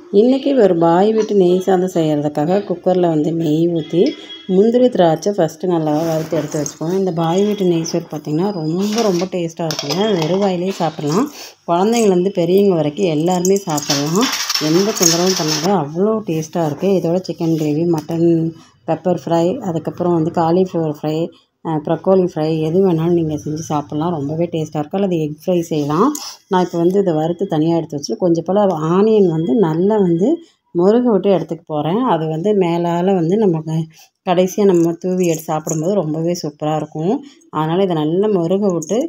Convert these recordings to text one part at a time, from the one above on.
இன்றைக்கி ஒரு பாய் வீட்டு நெய் சாதம் செய்கிறதுக்காக குக்கரில் வந்து நெய் ஊற்றி முந்திரி திராட்சை ஃபஸ்ட்டு நல்லா வறுத்து எடுத்து வச்சுக்கோங்க இந்த பாய் வீட்டு நெய் சோறு பார்த்திங்கன்னா ரொம்ப ரொம்ப டேஸ்ட்டாக இருக்குங்க வெறும் வாயிலே சாப்பிட்லாம் குழந்தைங்கள்லேருந்து பெரியவங்க வரைக்கும் எல்லாருமே சாப்பிட்லாம் எந்த தொந்தரவும் பண்ணாத அவ்வளோ டேஸ்ட்டாக இருக்குது இதோட chicken gravy mutton pepper fry அதுக்கப்புறம் வந்து காலிஃப்ளவர் ஃப்ரை ப்ரக்கோலி ஃப்ரை எது வேணாலும் நீங்கள் செஞ்சு சாப்பிட்லாம் ரொம்பவே டேஸ்ட்டாக இருக்கும் அல்லது எக் ஃப்ரை செய்யலாம் நான் இப்போ வந்து இதை வறுத்து தனியாக எடுத்து வச்சுட்டு கொஞ்சம் போல் ஆனியன் வந்து நல்லா வந்து முருக விட்டு எடுத்துக்க போகிறேன் அது வந்து மேலால் வந்து நம்ம கடைசியாக நம்ம தூவி எடுத்து சாப்பிடும்போது ரொம்பவே சூப்பராக இருக்கும் அதனால் இதை நல்லா முருக விட்டு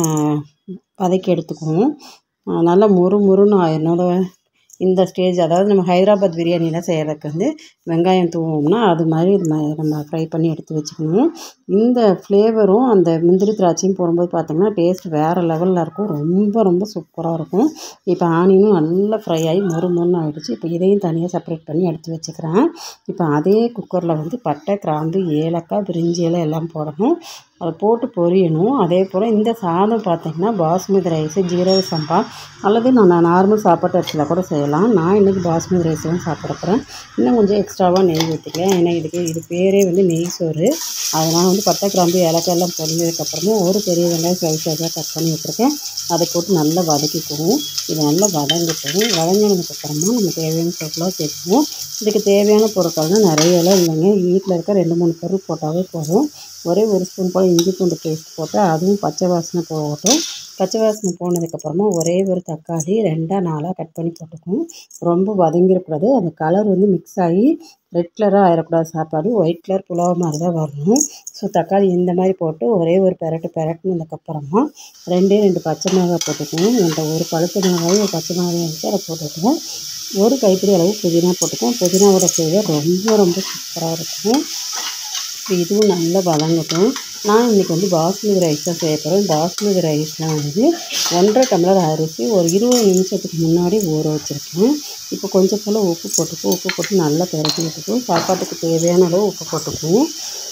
வதக்கி எடுத்துக்குவோம் நல்லா முறு முறுன்னு என்னோட இந்த ஸ்டேஜ் அதாவது நம்ம ஹைதராபாத் பிரியாணிலாம் செய்கிறதுக்கு வந்து வெங்காயம் தூவோம்னா அது மாதிரி இது நம்ம ஃப்ரை பண்ணி எடுத்து வச்சுக்கணும் இந்த ஃப்ளேவரும் அந்த முந்திரி திராட்சையும் போடும்போது பார்த்திங்கன்னா டேஸ்ட் வேறு லெவலில் இருக்கும் ரொம்ப ரொம்ப சூப்பராக இருக்கும் இப்போ ஆனியனும் நல்லா ஃப்ரை ஆகி மொறு மொறுன்னு ஆகிடுச்சு இப்போ இதையும் தனியாக செப்பரேட் பண்ணி எடுத்து வச்சுக்கிறேன் இப்போ அதே குக்கரில் வந்து பட்டை கிராம்பு ஏலக்காய் பிரிஞ்சி இலை எல்லாம் போடணும் அதை போட்டு பொரியணும் அதே போல் இந்த சாதம் பார்த்திங்கன்னா பாஸ்மதி ரைஸு ஜீரக சம்பா அல்லது நான் நார்மல் சாப்பாட்டு அரிசியில் கூட செய்யலாம் நான் இன்றைக்கி பாஸ்மதி ரைஸ் தான் சாப்பிட போகிறேன் இன்னும் கொஞ்சம் எக்ஸ்ட்ராவாக நெய் ஊற்றிக்கலாம் ஏன்னா இதுக்கு இது பேரே வந்து நெய் சோறு அதனால் வந்து பட்டை கிராம்பு ஏலக்காய் எல்லாம் பொரிஞ்சதுக்கப்புறமா ஒரு பெரிய வெங்காயம் சைஸ் சைஸாக கட் பண்ணி வச்சுருக்கேன் அதை போட்டு நல்லா வதக்கிக்குவோம் இது நல்லா வதங்கிட்டோம் வதங்கினதுக்கப்புறமா நம்ம தேவையான பொருளாக சேர்த்துக்குவோம் இதுக்கு தேவையான பொருட்கள்னால் நிறைய எல்லாம் இல்லைங்க வீட்டில் இருக்க ரெண்டு மூணு பொருள் போட்டாவே போதும் ஒரே ஒரு ஸ்பூன் போல் இஞ்சி பூண்டு பேஸ்ட் போட்டு அதுவும் பச்சை வாசனை போகட்டும் பச்சை வாசனை போனதுக்கப்புறமா ஒரே ஒரு தக்காளி ரெண்டாக நாளாக கட் பண்ணி போட்டுக்குவோம் ரொம்ப வதங்கிடக்கூடாது அந்த கலர் வந்து மிக்ஸ் ஆகி ரெட் கலராக ஆயிடக்கூடாது சாப்பாடு ஒயிட் கலர் புலாவ் மாதிரி தான் வரணும் ஸோ தக்காளி இந்த மாதிரி போட்டு ஒரே ஒரு பெரட்டு பெரட்டினதுக்கப்புறமா ரெண்டே ரெண்டு பச்சை மிளகாய் போட்டுக்குவோம் என்கிட்ட ஒரு பழுத்த மிளகாயும் ஒரு பச்சை மிளகாயும் இருந்துச்சு அதை போட்டுக்குவோம் ஒரு கைப்பிடி அளவு புதினா போட்டுக்குவோம் புதினாவோட ஃப்ளேவர் ரொம்ப ரொம்ப சூப்பராக இருக்கும் இப்போ இதுவும் நல்லா வதங்கட்டும் நான் இன்றைக்கி வந்து பாஸ்மதி ரைஸ் தான் செய்ய போகிறேன் பாஸ்மதி ரைஸ்லாம் வந்து ஒன்றரை டம்ளர் அரிசி ஒரு இருபது நிமிஷத்துக்கு முன்னாடி ஊற வச்சுருக்கேன் இப்போ கொஞ்சம் போல் உப்பு போட்டுக்குவோம் உப்பு போட்டு நல்லா பிறக்கி விட்டுக்குவோம் சாப்பாட்டுக்கு தேவையான அளவு உப்பு போட்டுக்குவோம்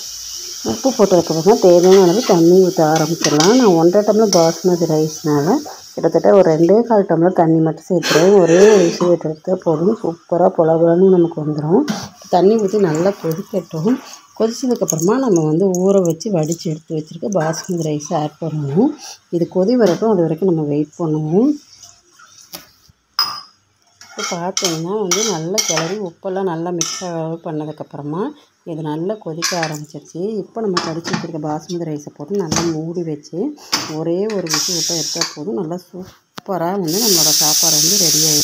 உப்பு போட்டதுக்கப்புறமா தேவையான அளவு தண்ணி ஊற்ற ஆரம்பிச்சிடலாம் நான் ஒன்றரை டம்ளர் பாஸ்மதி ரைஸ்னால் கிட்டத்தட்ட ஒரு ரெண்டே கால் டம்ளர் தண்ணி மட்டும் சேர்த்துறேன் ஒரே ஒரு விஷயம் எடுத்து போதும் சூப்பராக புலபுலன்னு நமக்கு வந்துடும் தண்ணி ஊற்றி நல்லா கொதிக்கட்டும் கொதிச்சதுக்கப்புறமா நம்ம வந்து ஊற வச்சு வடித்து எடுத்து வச்சுருக்க பாஸ்மதி ரைஸ் ஆட் பண்ணணும் இது கொதி வரட்டும் அது வரைக்கும் நம்ம வெயிட் பண்ணுவோம் இப்போ பார்த்தீங்கன்னா வந்து நல்லா கிளறி உப்பெல்லாம் நல்லா மிக்ஸ் பண்ணதுக்கப்புறமா இது நல்லா கொதிக்க ஆரம்பிச்சிருச்சு இப்போ நம்ம கடிச்சு வச்சுருக்க பாஸ்மதி ரைஸை போட்டு நல்லா மூடி வச்சு ஒரே ஒரு விசி விட்டு எடுத்தால் போதும் நல்லா சூப்பராக வந்து நம்மளோட சாப்பாடு வந்து ரெடி ஆகிடும்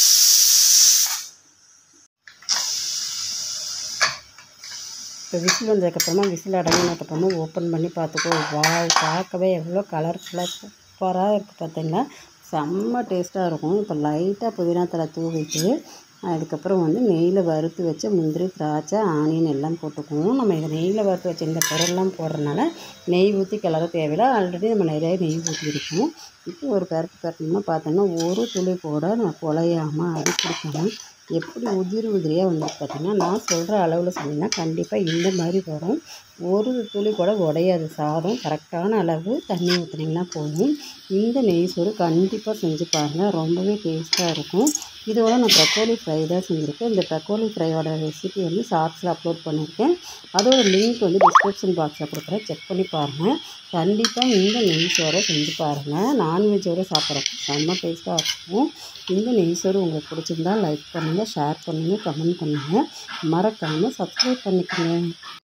இப்போ விசில் வந்ததுக்கப்புறமா விசில் அடங்கினதுக்கப்புறமா ஓப்பன் பண்ணி பார்த்துக்கோ வா பார்க்கவே எவ்வளோ கலர்ஃபுல்லாக சூப்பராக இருக்குது பார்த்தீங்களா செம்ம டேஸ்ட்டாக இருக்கும் இப்போ லைட்டாக புதினா தலை தூவிட்டு அதுக்கப்புறம் வந்து நெய்யில் வறுத்து வச்ச முந்திரி திராட்சை ஆனியன் எல்லாம் போட்டுக்குவோம் நம்ம இதை நெய்யில் வறுத்து வச்ச இந்த பொருள்லாம் போடுறதுனால நெய் ஊற்றி கிளற தேவையில்லை ஆல்ரெடி நம்ம நிறைய நெய் ஊற்றிருக்கோம் இப்போ ஒரு பரப்பு பரட்டணும்னா பார்த்தோன்னா ஒரு துளி கூட நான் குலையாமல் அடி பிடிக்காமல் எப்படி உதிரி உதிரியாக வந்து பார்த்திங்கன்னா நான் சொல்கிற அளவில் சொன்னீங்கன்னா கண்டிப்பாக இந்த மாதிரி வரும் ஒரு துளி கூட உடையாது சாதம் கரெக்டான அளவு தண்ணி ஊற்றுனீங்கன்னா போதும் இந்த நெய் சோறு கண்டிப்பாக செஞ்சு பாருங்கள் ரொம்பவே டேஸ்ட்டாக இருக்கும் இதோட நான் ப்ரக்கோலி ஃப்ரை தான் செஞ்சுருக்கேன் இந்த ப்ரக்கோலி ஃப்ரையோட ரெசிபி வந்து ஷார்ட்ஸில் அப்லோட் பண்ணியிருக்கேன் அதோட லிங்க் வந்து டிஸ்கிரிப்ஷன் பாக்ஸில் கொடுக்குறேன் செக் பண்ணி பாருங்கள் கண்டிப்பாக இந்த நெய் சோறை செஞ்சு பாருங்கள் நான்வெஜ்ஜோடு சாப்பிட்றப்ப செம்ம டேஸ்ட்டாக இருக்கும் இந்த நெய் சோறு உங்களுக்கு பிடிச்சிருந்தா லைக் பண்ணுங்கள் ஷேர் பண்ணுங்கள் கமெண்ட் பண்ணுங்கள் மறக்காமல் சப்ஸ்கிரைப் பண்ணிக்கோங்க